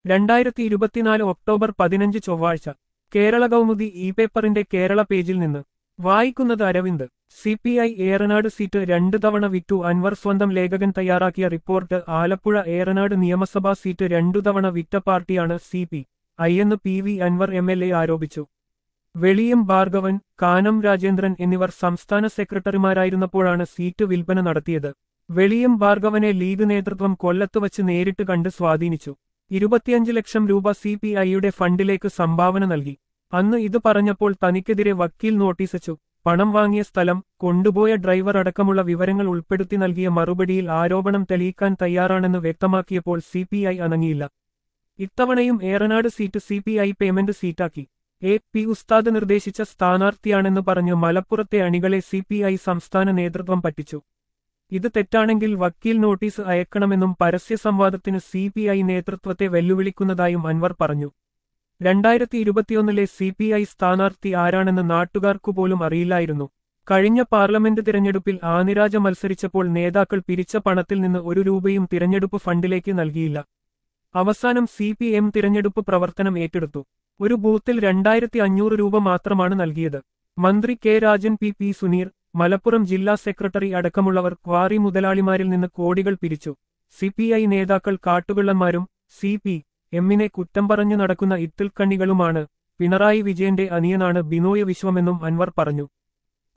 രണ്ടായിരത്തി ഇരുപത്തിനാല് ഒക്ടോബർ പതിനഞ്ച് ചൊവ്വാഴ്ച കേരള കൗമുദി ഇ പേപ്പറിന്റെ കേരള പേജിൽ നിന്ന് വായിക്കുന്നത് Aravind C P I Eranad seat രണ്ട് തവണ വിറ്റു അൻവർ സ്വന്തം ലേഖകൻ തയ്യാറാക്കിയ റിപ്പോർട്ട് ആലപ്പുഴ ഏറനാട് നിയമസഭാ സീറ്റ് രണ്ടു തവണ വിറ്റ പാർട്ടിയാണ് സി പി ഐ എന്ന് P V Anvar M L A ആരോപിച്ചു വെളിയം ഭാർഗവൻ കാനം രാജേന്ദ്രൻ എന്നിവർ സംസ്ഥാന സെക്രട്ടറിമാരായിരുന്നപ്പോഴാണ് സീറ്റ് വിൽപ്പന നടത്തിയത് വെളിയം ഭാർഗവനെ ലീഗ് നേതൃത്വം കൊല്ലത്ത് വച്ച് നേരിട്ട് കണ്ട് സ്വാധീനിച്ചു ഇരുപത്തിയഞ്ച് ലക്ഷം രൂപ സി പി ഐയുടെ ഫണ്ടിലേക്ക് സംഭാവന നൽകി അന്ന് ഇത് പറഞ്ഞപ്പോൾ തനിക്കെതിരെ വക്കീൽ നോട്ടീസച്ചു പണം വാങ്ങിയ സ്ഥലം കൊണ്ടുപോയ ഡ്രൈവർ അടക്കമുള്ള വിവരങ്ങൾ ഉൾപ്പെടുത്തി നൽകിയ മറുപടിയിൽ ആരോപണം തെളിയിക്കാൻ തയ്യാറാണെന്ന് വ്യക്തമാക്കിയപ്പോൾ സി പി ഐ അനങ്ങിയില്ല ഇത്തവണയും Eranad seat C P I payment സീറ്റാക്കി എ പി ഉസ്താദ് നിർദ്ദേശിച്ച സ്ഥാനാർത്ഥിയാണെന്ന് പറഞ്ഞ് മലപ്പുറത്തെ അണികളെ സി പി ഐ സംസ്ഥാന നേതൃത്വം പറ്റിച്ചു ഇത് തെറ്റാണെങ്കിൽ വക്കീൽ നോട്ടീസ് അയക്കണമെന്നും പരസ്യ സംവാദത്തിന് സി പി ഐ നേതൃത്വത്തെ വെല്ലുവിളിക്കുന്നതായും അൻവർ പറഞ്ഞു രണ്ടായിരത്തി ഇരുപത്തിയൊന്നിലെ സി പി ഐ സ്ഥാനാർത്ഥി ആരാണെന്ന് നാട്ടുകാർക്കു പോലും അറിയില്ലായിരുന്നു കഴിഞ്ഞ പാർലമെന്റ് തിരഞ്ഞെടുപ്പിൽ ആനിരാജ മത്സരിച്ചപ്പോൾ നേതാക്കൾ പിരിച്ച പണത്തിൽ നിന്ന് ഒരു രൂപയും തിരഞ്ഞെടുപ്പ് ഫണ്ടിലേക്ക് നൽകിയില്ല അവസാനം സി പി എം തിരഞ്ഞെടുപ്പ് പ്രവർത്തനം ഏറ്റെടുത്തു ഒരു ബൂത്തിൽ രണ്ടായിരത്തി അഞ്ഞൂറ് രൂപ മാത്രമാണ് നൽകിയത് മന്ത്രി K Rajan P P Suneer Malappuram ജില്ലാ സെക്രട്ടറി അടക്കമുള്ളവർ ക്വാറി മുതലാളിമാരിൽ നിന്ന് കോടികൾ പിരിച്ചു സി പി ഐ നേതാക്കൾ കാട്ടുകള്ളന്മാരും സി പി എമ്മിനെ കുറ്റം പറഞ്ഞു നടക്കുന്ന ഇത്തിൽക്കണ്ണികളുമാണ് പിണറായി വിജയന്റെ അനിയനാണ് ബിനോയ് വിശ്വമെന്നും അൻവർ പറഞ്ഞു